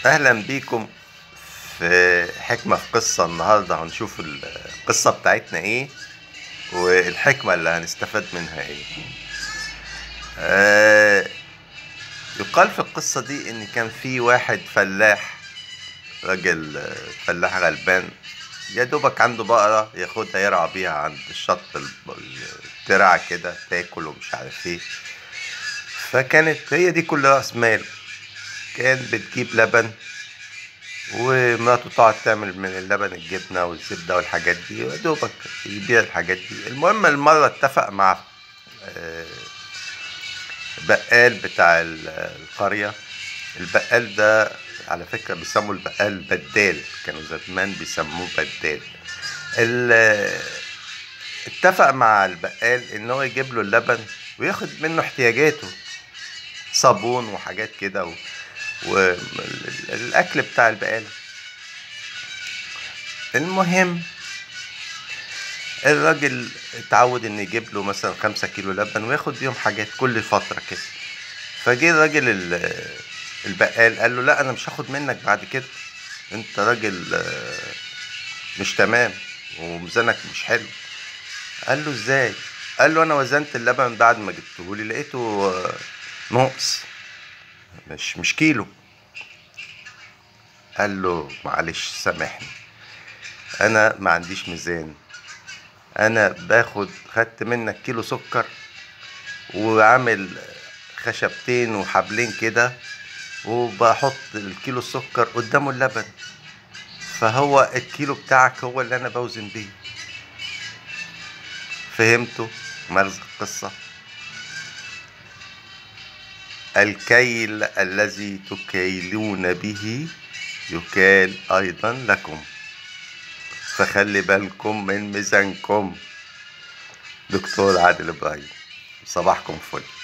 اهلا بيكم في حكمة في قصة النهاردة هنشوف القصة بتاعتنا ايه والحكمة اللي هنستفاد منها ايه آه يقال في القصة دي ان كان في واحد فلاح راجل آه، فلاح غلبان يا دوبك عنده بقرة ياخدها يرعى بيها عند الشط الب- الترعة كده تاكل ومش عارف ايه فكانت هي دي كل رأس ماله كان بتجيب لبن ومراته تقعد تعمل من اللبن الجبنة والزبدة والحاجات دي يا دوبك يبيع الحاجات دي المهم المرة اتفق مع آه، بقال بتاع ال- القرية البقال ده على فكرة بيسموا البقال بدال كانوا زمان بيسموه بدال ال- اتفق مع البقال ان هو يجيب له اللبن وياخد منه احتياجاته صابون وحاجات كده و... والاكل بتاع البقالة المهم الراجل اتعود ان يجيب له مثلا خمسة كيلو لبن وياخد بيهم حاجات كل فترة كده فجه الراجل ال- البقال قال له لا انا مش هاخد منك بعد كده انت راجل آه، مش تمام وميزانك مش حلو قال له ازاي قال له انا وزنت اللبن بعد ما جبته لي لقيته آه، ناقص مش مش كيلو قال له معلش سامحني انا ما عنديش ميزان انا باخد خدت منك كيلو سكر وعامل خشبتين وحبلين كده وبحط الكيلو السكر قدامه اللبن فهو الكيلو بتاعك هو اللي انا بوزن بيه فهمتوا مغزى القصة الكيل الذي تكيلون به يكال أيضا لكم فخلي بالكم من ميزانكم دكتور عادل إبراهيم صباحكم فل